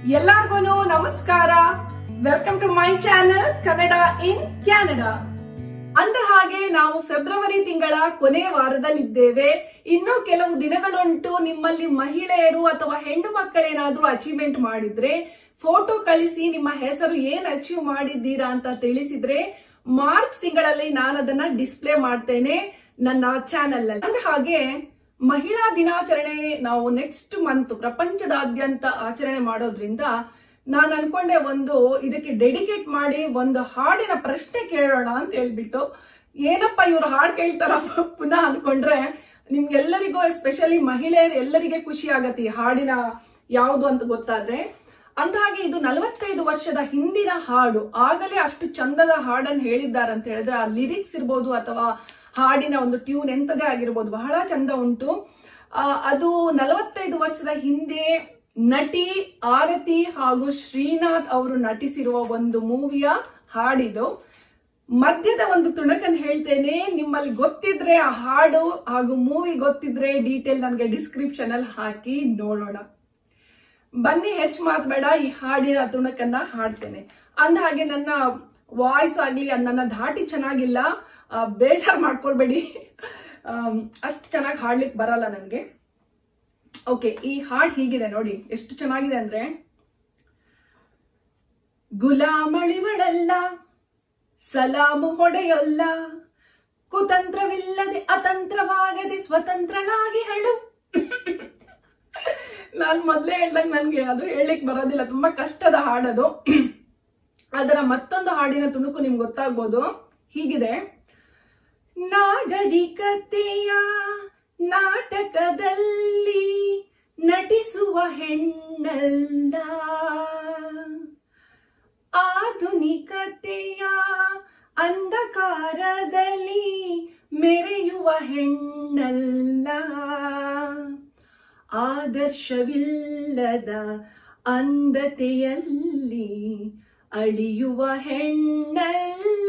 ಎಲ್ಲಾರ್ಗು ನಮಸ್ಕಾರ welcome to my channel Kannada in Canada ಅಂದ ಹಾಗೆ ನಾವು ಫೆಬ್ರವರಿ ತಿಂಗಳ ಕೊನೆಯ ವಾರದಲ್ಲಿದ್ದೇವೆ ಇನ್ನೂ ಕೆಲವು ದಿನಗಳುಂಟು ನಿಮ್ಮಲ್ಲಿ ಮಹಿಳೆಯರು ಅಥವಾ ಹೆಣ್ಣು ಮಕ್ಕಳೇನಾದ್ರೂ ಅಚೀವ್ಮೆಂಟ್ ಮಾಡಿದ್ರೆ ಫೋಟೋ ಕಳಿಸಿ ನಿಮ್ಮ ಹೆಸರು ಏನ್ ಅಚೀವ್ ಮಾಡಿದ್ದೀರಾ ಅಂತ ತಿಳಿಸಿದ್ರೆ ಮಾರ್ಚ್ ತಿಂಗಳಲ್ಲಿ ನಾನು ಅದನ್ನ ಡಿಸ್ಪ್ಲೇ ಮಾಡ್ತೇನೆ ನನ್ನ ಚಾನೆಲ್ ಅಲ್ಲಿ ಅಂದ ಹಾಗೆ ಮಹಿಳಾ ದಿನಾಚರಣೆ ನಾವು ನೆಕ್ಸ್ಟ್ ಮಂತ್ ಪ್ರಪಂಚದಾದ್ಯಂತ ಆಚರಣೆ ಮಾಡೋದ್ರಿಂದ ನಾನು ಅನ್ಕೊಂಡೆ ಒಂದು ಇದಕ್ಕೆ ಡೆಡಿಕೇಟ್ ಮಾಡಿ ಒಂದು ಹಾಡಿನ ಪ್ರಶ್ನೆ ಕೇಳೋಣ ಅಂತ ಹೇಳ್ಬಿಟ್ಟು ಏನಪ್ಪ ಇವ್ರು ಹಾಡು ಕೇಳ್ತಾರ ಪುನಃ ಅನ್ಕೊಂಡ್ರೆ ನಿಮ್ಗೆಲ್ಲರಿಗೂ ಎಸ್ಪೆಷಲಿ ಮಹಿಳೆಯರು ಎಲ್ಲರಿಗೆ ಖುಷಿ ಆಗತ್ತೆ ಈ ಹಾಡಿನ ಯಾವುದು ಅಂತ ಗೊತ್ತಾದ್ರೆ ಅಂದಹಾಗೆ ಇದು ನಲವತ್ತೈದು ವರ್ಷದ ಹಿಂದಿನ ಹಾಡು ಆಗಲೇ ಅಷ್ಟು ಚಂದದ ಹಾಡನ್ನು ಹೇಳಿದ್ದಾರೆ ಅಂತ ಹೇಳಿದ್ರೆ ಆ ಲಿರಿಕ್ಸ್ ಇರ್ಬೋದು ಅಥವಾ ಹಾಡಿನ ಒಂದು ಟ್ಯೂನ್ ಎಂತದೇ ಆಗಿರ್ಬೋದು ಬಹಳ ಚಂದ ಉಂಟು ಆ, ಅದು ನಲವತ್ತೈದು ವರ್ಷದ ಹಿಂದೆ ನಟಿ ಆರತಿ ಹಾಗೂ ಶ್ರೀನಾಥ್ ಅವರು ನಟಿಸಿರುವ ಒಂದು ಮೂವಿಯ ಹಾಡಿದು ಮಧ್ಯದ ಒಂದು ತುಣಕನ್ ಹೇಳ್ತೇನೆ ನಿಮ್ಮಲ್ಲಿ ಗೊತ್ತಿದ್ರೆ ಆ ಹಾಡು ಹಾಗೂ ಮೂವಿ ಗೊತ್ತಿದ್ರೆ ಡೀಟೇಲ್ ನನಗೆ ಡಿಸ್ಕ್ರಿಪ್ಷನ್ ಅಲ್ಲಿ ಹಾಕಿ ನೋಡೋಣ ಬನ್ನಿ ಹೆಚ್ಚು ಮಾತ್ಬೇಡ ಈ ಹಾಡಿನ ತುಣಕನ್ನ ಹಾಡ್ತೇನೆ ಅಂದ ಹಾಗೆ ನನ್ನ ವಾಯ್ಸ್ ಆಗ್ಲಿ ಅದ್ ನನ್ನ ಧಾಟಿ ಚೆನ್ನಾಗಿಲ್ಲ ಆ, ಬೇಜಾರ್ ಮಾಡ್ಕೊಳ್ಬೇಡಿ ಅಷ್ಟು ಚೆನ್ನಾಗಿ ಹಾಡ್ಲಿಕ್ಕೆ ಬರಲ್ಲ ನನಗೆ ಓಕೆ ಈ ಹಾಡ್ ಹೀಗಿದೆ ನೋಡಿ ಎಷ್ಟು ಚೆನ್ನಾಗಿದೆ ಅಂದ್ರೆ ಗುಲಾಮಳಿವಳಲ್ಲ ಸಲಾಮು ಹೊಡೆಯಲ್ಲ ಕುತಂತ್ರವಿಲ್ಲದೆ ಅತಂತ್ರವಾಗದೆ ಸ್ವತಂತ್ರಳಾಗಿ ಹೇಳು ನಾನ್ ಮೊದ್ಲೇ ಹೇಳ್ದಾಗ ನನ್ಗೆ ಅದು ಹೇಳಲಿಕ್ಕೆ ಬರೋದಿಲ್ಲ ತುಂಬಾ ಕಷ್ಟದ ಹಾಡದು ಅದರ ಮತ್ತೊಂದು ಹಾಡಿನ ತುಣುಕು ನಿಮ್ಗೆ ಗೊತ್ತಾಗ್ಬೋದು ಹೀಗಿದೆ ನಾಗರಿಕತೆಯ ನಾಟಕದಲ್ಲಿ ನಟಿಸುವ ಹೆಣ್ಣಲ್ಲ ಆಧುನಿಕತೆಯ ಅಂಧಕಾರದಲ್ಲಿ ಮೆರೆಯುವ ಹೆಣ್ಣಲ್ಲ ಆದರ್ಶವಿಲ್ಲದ ಅಂಧತೆಯಲ್ಲಿ ಅಳಿಯುವ ಹೆಣ್ಣಲ್ಲ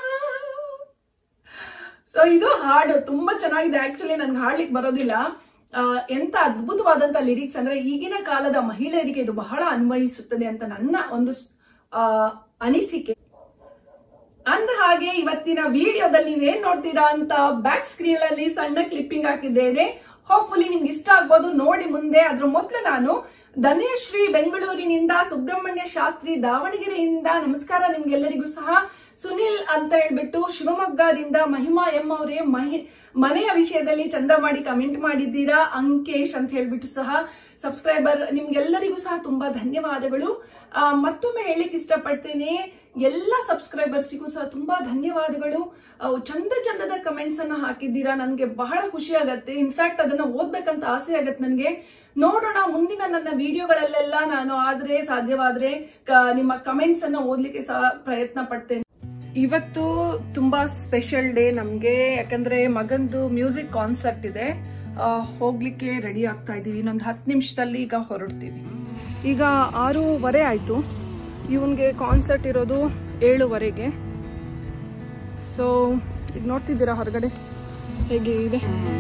ಸೊ ಇದು ಹಾಡು ತುಂಬಾ ಚೆನ್ನಾಗಿದೆ ಆಕ್ಚುಲಿ ನನ್ಗೆ ಹಾಡ್ಲಿಕ್ಕೆ ಬರೋದಿಲ್ಲ ಆ, ಎಂತ ಅದ್ಭುತವಾದಂತ ಲಿರಿಕ್ಸ್ ಅಂದ್ರೆ ಈಗಿನ ಕಾಲದ ಮಹಿಳೆಯರಿಗೆ ಇದು ಬಹಳ ಅನ್ವಯಿಸುತ್ತದೆ ಅಂತ ನನ್ನ ಒಂದು ಆ, ಅನಿಸಿಕೆ ಅಂದ ಹಾಗೆ ಇವತ್ತಿನ ವಿಡಿಯೋದಲ್ಲಿ ನೀವೇನ್ ನೋಡ್ತೀರಾ ಅಂತ ಬ್ಯಾಕ್ ಸ್ಕ್ರೀನ್ ಅಲ್ಲಿ ಸಣ್ಣ ಕ್ಲಿಪ್ಪಿಂಗ್ ಹಾಕಿದ್ದೇನೆ ಹೋಪ್ಫುಲಿ ನಿಮ್ಗೆ ಇಷ್ಟ ಆಗ್ಬೋದು ನೋಡಿ ಮುಂದೆ ಅದ್ರ ಮೊದಲು ನಾನು ಧನೇಶ್ರೀ ಬೆಂಗಳೂರಿನಿಂದ ಸುಬ್ರಹ್ಮಣ್ಯ ಶಾಸ್ತ್ರಿ ದಾವಣಗೆರೆಯಿಂದ ನಮಸ್ಕಾರ ನಿಮ್ಗೆಲ್ಲರಿಗೂ ಸಹ ಸುನಿಲ್ ಅಂತ ಹೇಳ್ಬಿಟ್ಟು ಶಿವಮೊಗ್ಗದಿಂದ ಮಹಿಮಾ ಎಂ ಅವರೇ ಮಹಿ ಮನೆಯ ವಿಷಯದಲ್ಲಿ ಚಂದ ಮಾಡಿ ಕಮೆಂಟ್ ಮಾಡಿದ್ದೀರಾ ಅಂಕೇಶ್ ಅಂತ ಹೇಳ್ಬಿಟ್ಟು ಸಹ ಸಬ್ಸ್ಕ್ರೈಬರ್ ನಿಮ್ಗೆಲ್ಲರಿಗೂ ಸಹ ತುಂಬಾ ಧನ್ಯವಾದಗಳು ಆ, ಮತ್ತೊಮ್ಮೆ ಹೇಳಿಕ್ ಇಷ್ಟಪಡ್ತೇನೆ ಎಲ್ಲ ಸಬ್ಸ್ಕ್ರೈಬರ್ಸಿಗೂ ಸಹ ತುಂಬಾ ಧನ್ಯವಾದಗಳು ಅವು ಚಂದ ಚಂದದ ಕಮೆಂಟ್ಸ್ ಅನ್ನ ಹಾಕಿದ್ದೀರಾ ನನಗೆ ಬಹಳ ಖುಷಿ ಆಗತ್ತೆ ಇನ್ಫ್ಯಾಕ್ಟ್ ಅದನ್ನ ಓದ್ಬೇಕಂತ ಆಸೆ ಆಗತ್ತೆ ನನಗೆ ನೋಡೋಣ ಮುಂದಿನ ನನ್ನ ವಿಡಿಯೋಗಳಲ್ಲೆಲ್ಲ ನಾನು ಆದ್ರೆ ಸಾಧ್ಯವಾದ್ರೆ ಕ- ನಿಮ್ಮ ಕಮೆಂಟ್ಸ್ ಅನ್ನ ಓದ್ಲಿಕ್ಕೆ ಸಹ ಪ್ರಯತ್ನ ಪಡ್ತೇನೆ ಇವತ್ತು ತುಂಬಾ ಸ್ಪೆಷಲ್ ಡೇ ನಮ್ಗೆ ಯಾಕಂದ್ರೆ ಮಗಂದು ಮ್ಯೂಸಿಕ್ ಕಾನ್ಸರ್ಟ್ ಇದೆ ಆ, ಹೋಗ್ಲಿಕ್ಕೆ ರೆಡಿ ಆಗ್ತಾ ಇದೀವಿ ಇನ್ನೊಂದು ಹತ್ತು ನಿಮಿಷದಲ್ಲಿ ಈಗ ಹೊರಡ್ತೀವಿ ಈಗ ಆರೂವರೆ ಆಯ್ತು ಇವನ್ಗೆ ಕಾನ್ಸರ್ಟ್ ಇರೋದು ಏಳುವರೆಗೆ ಸೊ ಈಗ ನೋಡ್ತಿದ್ದೀರಾ ಹೊರಗಡೆ ಹೇಗೆ ಇದೆ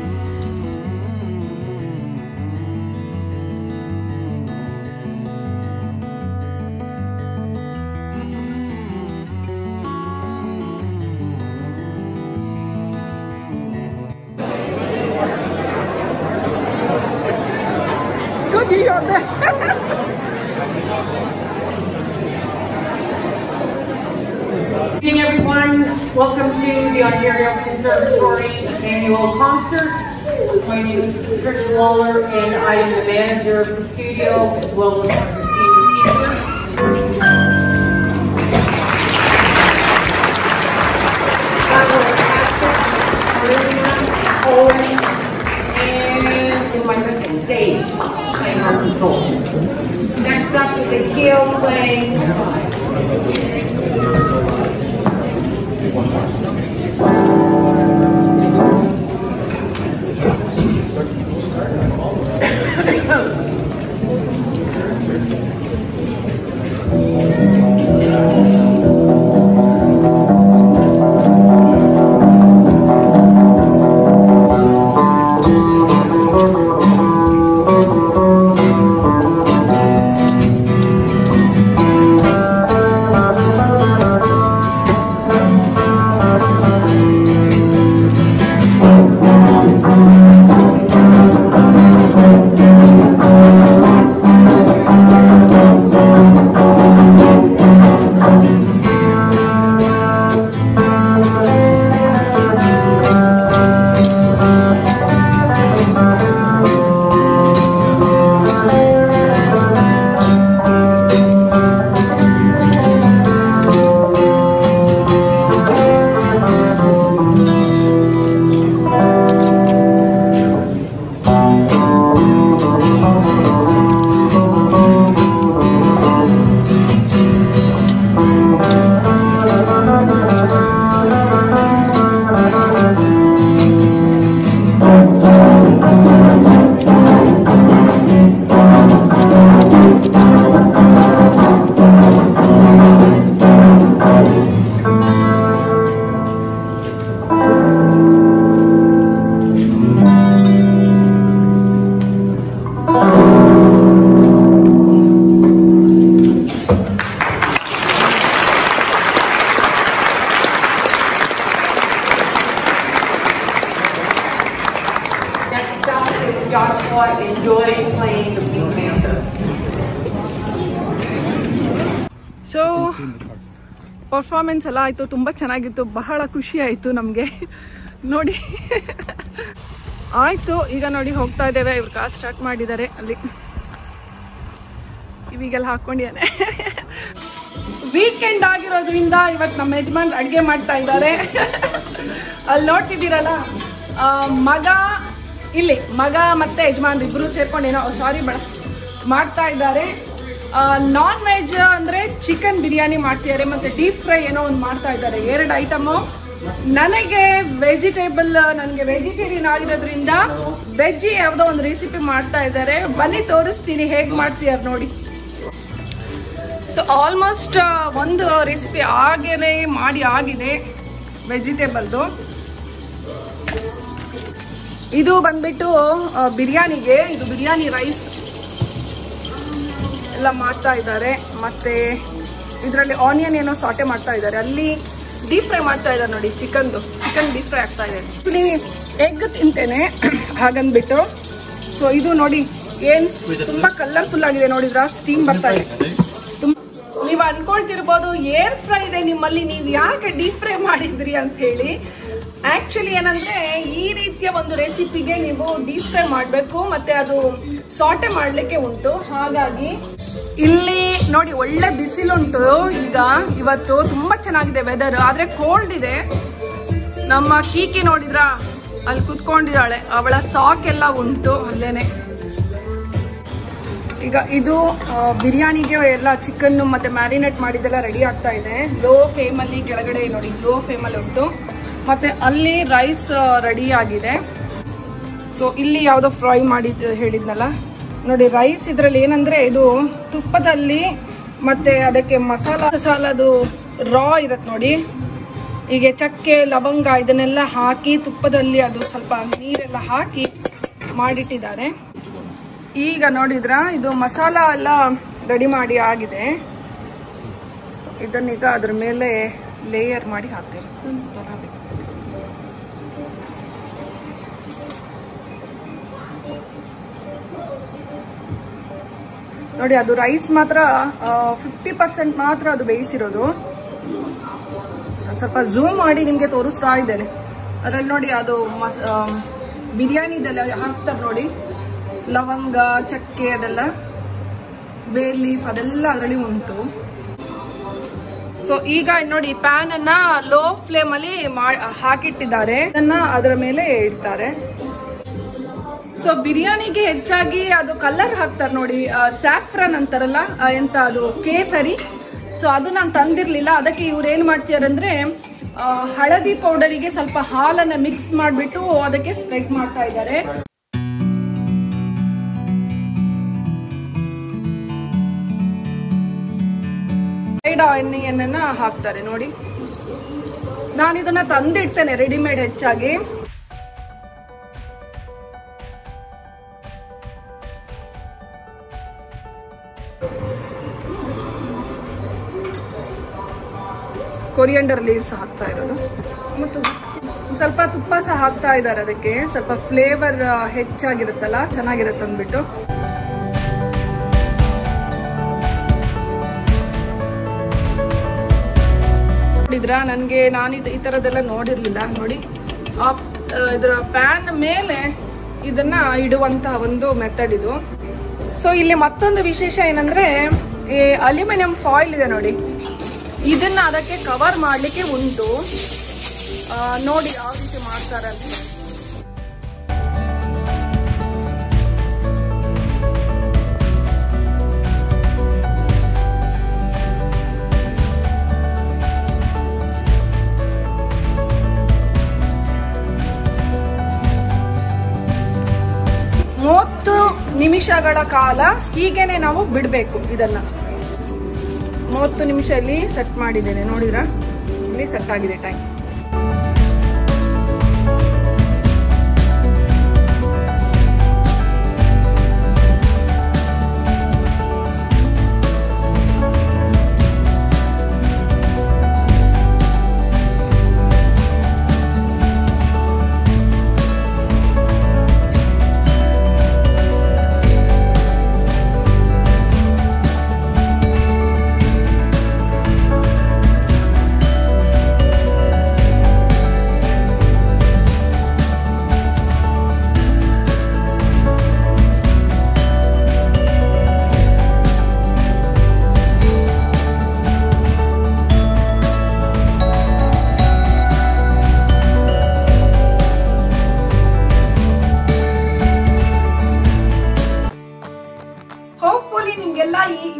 Good, you're there. Good evening, everyone. Welcome to the Ontario Conservatory Annual Concert. My name is Trish Waller, and I am the manager of the studio as well as one of the senior teachers. That was Patrick, Maria, Owen, and who am I missing? Sage, playing harp and soul. Next up is Akio playing Thank performance ಎಲ್ಲ ಆಯಿತು ತುಂಬ ಚೆನ್ನಾಗಿತ್ತು ಬಹಳ ಖುಷಿ ಆಯಿತು ನಮಗೆ ನೋಡಿ ಆಯಿತು ಈಗ ನೋಡಿ ಹೋಗ್ತಾ ಇದ್ದೇವೆ ಇವ್ರು ಕಾರ್ ಸ್ಟಾರ್ಟ್ ಮಾಡಿದ್ದಾರೆ ಅಲ್ಲಿ ಇವಿಗೆಲ್ಲ ಹಾಕೊಂಡಿದ್ದಾನೆ ವೀಕೆಂಡ್ ಆಗಿರೋದ್ರಿಂದ ಇವತ್ತು ನಮ್ಮ ಯಜಮಾನ್ ಅಡುಗೆ ಮಾಡ್ತಾ ಇದ್ದಾರೆ ಅಲ್ಲಿ ನೋಡ್ತಿದ್ದೀರಲ್ಲ ಆ, ಮಗ ಇಲ್ಲಿ ಮಗ ಮತ್ತೆ ಯಜಮಾನ್ ಇಬ್ರು ಸೇರ್ಕೊಂಡು ಏನೋ ಸಾರಿ ಬೇಡ ಮಾಡ್ತಾ ಇದ್ದಾರೆ ನಾನ್ ವೆಜ್ ಅಂದ್ರೆ ಚಿಕನ್ ಬಿರಿಯಾನಿ ಮಾಡ್ತಿದ್ದಾರೆ ಮತ್ತೆ ಡೀಪ್ ಫ್ರೈ ಏನೋ ಒಂದು ಮಾಡ್ತಾ ಇದ್ದಾರೆ ಎರಡು ಐಟಮು ನನಗೆ ವೆಜಿಟೇಬಲ್ ನನಗೆ ವೆಜಿಟೇರಿಯನ್ ಆಗಿರೋದ್ರಿಂದ ವೆಜ್ ಯಾವುದೋ ಒಂದು ರೆಸಿಪಿ ಮಾಡ್ತಾ ಇದ್ದಾರೆ ಬನ್ನಿ ತೋರಿಸ್ತೀನಿ ಹೇಗೆ ಮಾಡ್ತೀಯಾರ ನೋಡಿ ಸೊ ಆಲ್ಮೋಸ್ಟ್ ಒಂದು ರೆಸಿಪಿ ಆಗೇನೆ ಮಾಡಿ ಆಗಿದೆ ವೆಜಿಟೇಬಲ್ದು ಇದು ಬಂದ್ಬಿಟ್ಟು ಆ, ಬಿರಿಯಾನಿಗೆ ಇದು ಬಿರಿಯಾನಿ ರೈಸ್ ಎಲ್ಲ ಮಾಡ್ತಾ ಇದ್ದಾರೆ ಮತ್ತೆ ಇದರಲ್ಲಿ ಆನಿಯನ್ ಏನೋ ಸಾಟೆ ಮಾಡ್ತಾ ಇದ್ದಾರೆ ಅಲ್ಲಿ ಡೀಪ್ ಫ್ರೈ ಮಾಡ್ತಾ ಇದ್ದಾರೆ ನೋಡಿ ಚಿಕನ್ದು ಚಿಕನ್ ಡೀಪ್ ಫ್ರೈ ಆಗ್ತಾ ಇದೆ ಆಕ್ಚುಲಿ ಎಗ್ ತಿಂತೇನೆ ಹಾಗಂದ್ಬಿಟ್ಟು ಸೊ ಇದು ನೋಡಿ ಏನ್ ತುಂಬಾ ಕಲರ್ಫುಲ್ ಆಗಿದೆ ನೋಡಿದ್ರ ಸ್ಟೀಮ್ ಬರ್ತಾ ಇದೆ ತುಂಬ ನೀವು ಅನ್ಕೊಳ್ತಿರ್ಬೋದು ಏರ್ ಫ್ರೈ ಇದೆ ನಿಮ್ಮಲ್ಲಿ ನೀವು ಯಾಕೆ ಡೀಪ್ ಫ್ರೈ ಮಾಡಿದ್ರಿ ಅಂತ ಹೇಳಿ ಆಕ್ಚುಲಿ ಏನಂದ್ರೆ ಈ ರೀತಿಯ ಒಂದು ರೆಸಿಪಿಗೆ ನೀವು ಡೀಪ್ ಫ್ರೈ ಮಾಡಬೇಕು ಮತ್ತೆ ಅದು ಸಾಟೆ ಮಾಡ್ಲಿಕ್ಕೆ ಉಂಟು ಹಾಗಾಗಿ ಇಲ್ಲಿ ನೋಡಿ ಒಳ್ಳೆ ಬಿಸಿಲುಂಟು ಈಗ ಇವತ್ತು ತುಂಬಾ ಚೆನ್ನಾಗಿದೆ ವೆದರ್ ಆದ್ರೆ ಕೋಲ್ಡ್ ಇದೆ ನಮ್ಮ ಕೀಕಿ ನೋಡಿದ್ರ ಅಲ್ಲಿ ಕುತ್ಕೊಂಡಿದ್ದಾಳೆ ಅವಳ ಸಾಕ್ ಎಲ್ಲ ಉಂಟು ಅಲ್ಲೇನೆ ಈಗ ಇದು ಆ, ಬಿರಿಯಾನಿಗೆ ಎಲ್ಲ ಚಿಕನ್ ಮತ್ತೆ ಮ್ಯಾರಿನೇಟ್ ಮಾಡಿದ್ದೆಲ್ಲ ರೆಡಿ ಆಗ್ತಾ ಇದೆ ಲೋ ಫ್ಲೇಮಲ್ಲಿ ಕೆಳಗಡೆ ನೋಡಿ ಲೋ ಫ್ಲೇಮಲ್ಲಿ ಉಂಟು ಮತ್ತೆ ಅಲ್ಲಿ ರೈಸ್ ರೆಡಿ ಆಗಿದೆ ಸೊ ಇಲ್ಲಿ ಯಾವುದೋ ಫ್ರೈ ಮಾಡಿ ಹೇಳಿದ್ನಲ್ಲ ನೋಡಿ ರೈಸ್ ಇದ್ರಲ್ಲಿ ಏನಂದ್ರೆ ಇದು ತುಪ್ಪದಲ್ಲಿ ಮತ್ತೆ ಅದಕ್ಕೆ ಮಸಾಲ ಮಸಾಲದು ರಾ ಇರತ್ತೆ ನೋಡಿ ಹೀಗೆ ಚಕ್ಕೆ ಲವಂಗ ಇದನ್ನೆಲ್ಲ ಹಾಕಿ ತುಪ್ಪದಲ್ಲಿ ಅದು ಸ್ವಲ್ಪ ನೀರೆಲ್ಲ ಹಾಕಿ ಮಾಡಿಟ್ಟಿದ್ದಾರೆ ಈಗ ನೋಡಿದ್ರ ಇದು ಮಸಾಲ ಎಲ್ಲ ರೆಡಿ ಮಾಡಿ ಆಗಿದೆ ಇದನ್ನೀಗ ಅದ್ರ ಮೇಲೆ ಲೇಯರ್ ಮಾಡಿ ಹಾಕ್ತೇವೆ ನೋಡಿ ಅದು ರೈಸ್ ಮಾತ್ರ ಫಿಫ್ಟಿ ಪರ್ಸೆಂಟ್ ಮಾತ್ರ ಅದು ಬೇಯಿಸಿರೋದು ನಾನ್ ಸ್ವಲ್ಪ ಝೂಮ್ ಮಾಡಿ ನಿಮ್ಗೆ ತೋರಿಸ್ತಾ ಇದ್ದೇನೆ ಅದ್ರಲ್ಲಿ ನೋಡಿ ಅದು ಮಸ್ ಬಿರಿಯಾನಿದೆಲ್ಲ ಹಾಕ್ತಾರೆ ನೋಡಿ ಲವಂಗ ಚಕ್ಕೆ ಅದೆಲ್ಲ ಬೇ ಲೀಫ್ ಅದೆಲ್ಲ ಅದರಲ್ಲಿ ಉಂಟು ಸೊ ಈಗ ನೋಡಿ ಪ್ಯಾನ್ ಅನ್ನ ಲೋ ಫ್ಲೇಮ್ ಅಲ್ಲಿ ಮಾ- ಹಾಕಿಟ್ಟಿದ್ದಾರೆ ಅದನ್ನ ಅದರ ಮೇಲೆ ಇಡ್ತಾರೆ ಸೊ ಬಿರಿಯಾನಿಗೆ ಹೆಚ್ಚಾಗಿ ಅದು ಕಲರ್ ಹಾಕ್ತಾರೆ ನೋಡಿ ಸ್ಯಾಫ್ರನ್ ಅಂತಾರಲ್ಲ ಆ, ಎಂತ ಅದು ಕೇಸರಿ ಸೊ ಅದು ನಾನು ತಂದಿರ್ಲಿಲ್ಲ ಅದಕ್ಕೆ ಇವ್ರು ಏನ್ ಮಾಡ್ತಿದ್ದಾರೆ ಅಂದ್ರೆ ಆ, ಹಳದಿ ಪೌಡರಿಗೆ ಸ್ವಲ್ಪ ಹಾಲನ್ನ ಮಿಕ್ಸ್ ಮಾಡ್ಬಿಟ್ಟು ಅದಕ್ಕೆ ಸ್ಪ್ರೆಡ್ ಮಾಡ್ತಾ ಇದ್ದಾರೆ ಫ್ರೈಡ್ ಆನಿಯನ್ ಹಾಕ್ತಾರೆ ನೋಡಿ ನಾನು ಇದನ್ನ ತಂದಿಡ್ತೇನೆ ರೆಡಿಮೇಡ್ ಹೆಚ್ಚಾಗಿ ಕೊರಿಯಂಡರ್ ಲೀವ್ಸ್ ಹಾಕ್ತಾ ಇರೋದು ಮತ್ತು ಒಂದ್ ಸ್ವಲ್ಪ ತುಪ್ಪ ಸಹ ಹಾಕ್ತಾ ಇದ್ದಾರೆ ಅದಕ್ಕೆ ಸ್ವಲ್ಪ ಫ್ಲೇವರ್ ಹೆಚ್ಚಾಗಿರುತ್ತಲ್ಲ ಚೆನ್ನಾಗಿರುತ್ತೆ ಅಂದ್ಬಿಟ್ಟು ನೋಡಿದ್ರ ನನಗೆ ನಾನು ಇದು ಈ ಥರದ್ದೆಲ್ಲ ನೋಡಿರ್ಲಿಲ್ಲ ನೋಡಿ ಆ ಆ, ಇದರ ಪ್ಯಾನ್ ಮೇಲೆ ಇದನ್ನ ಇಡುವಂತಹ ಒಂದು ಮೆಥಡ್ ಇದು ಸೊ ಇಲ್ಲಿ ಮತ್ತೊಂದು ವಿಶೇಷ ಏನಂದ್ರೆ ಈ ಅಲ್ಯೂಮಿನಿಯಂ ಫಾಯಿಲ್ ಇದೆ ನೋಡಿ ಇದನ್ನ ಅದಕ್ಕೆ ಕವರ್ ಮಾಡ್ಲಿಕ್ಕೆ ಉಂಟು ಆ, ನೋಡಿ ಯಾವ ರೀತಿ ಮಾಡ್ತಾರೆ ಅಂತ ಮೂವತ್ತು ನಿಮಿಷಗಳ ಕಾಲ ಹೀಗೇನೆ ನಾವು ಬಿಡಬೇಕು ಇದನ್ನ ಮೂವತ್ತು ನಿಮಿಷ ಇಲ್ಲಿ ಸೆಟ್ ಮಾಡಿದ್ದೇನೆ ನೋಡಿದ್ರ ಇಲ್ಲಿ ಸೆಟ್ ಆಗಿದೆ ಟೈಮ್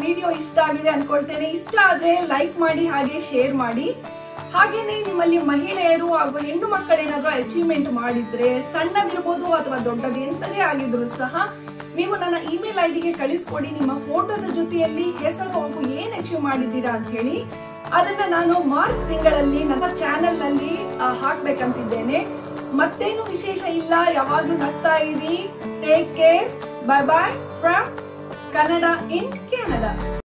ವಿಡಿಯೋ ಇಷ್ಟ ಆಗಿದೆ ಅನ್ಕೊಳ್ತೇನೆ ಇಷ್ಟ ಆದ್ರೆ ಲೈಕ್ ಮಾಡಿ ಹಾಗೆ ಶೇರ್ ಮಾಡಿ ಹಾಗೇನೆ ನಿಮ್ಮಲ್ಲಿ ಮಹಿಳೆಯರು ಹಾಗೂ ಹೆಣ್ಣು ಮಕ್ಕಳೇನಾದ್ರೂ ಅಚೀವ್ಮೆಂಟ್ ಮಾಡಿದ್ರೆ ಸಣ್ಣದಿರ್ಬೋದು ಅಥವಾ ದೊಡ್ಡದು ಎಂತದೇ ಆಗಿದ್ರು ಸಹ ನೀವು ನನ್ನ ಇಮೇಲ್ ಐಡಿಗೆ ಕಳಿಸ್ಕೊಡಿ ನಿಮ್ಮ ಫೋಟೋದ ಜೊತೆಯಲ್ಲಿ ಹೆಸರು ಹಾಗೂ ಏನ್ ಅಚೀವ್ ಮಾಡಿದ್ದೀರಾ ಅಂತ ಹೇಳಿ ಅದನ್ನ ನಾನು ಮಾರ್ಚ್ ತಿಂಗಳಲ್ಲಿ ನನ್ನ ಚಾನೆಲ್ ನಲ್ಲಿ ಆ, ಹಾಕ್ಬೇಕಂತಿದ್ದೇನೆ ಮತ್ತೇನು ವಿಶೇಷ ಇಲ್ಲ ಯಾವಾಗ್ಲೂ ನಗ್ತಾ ಇರಿ take care bye bye from Kannada in Canada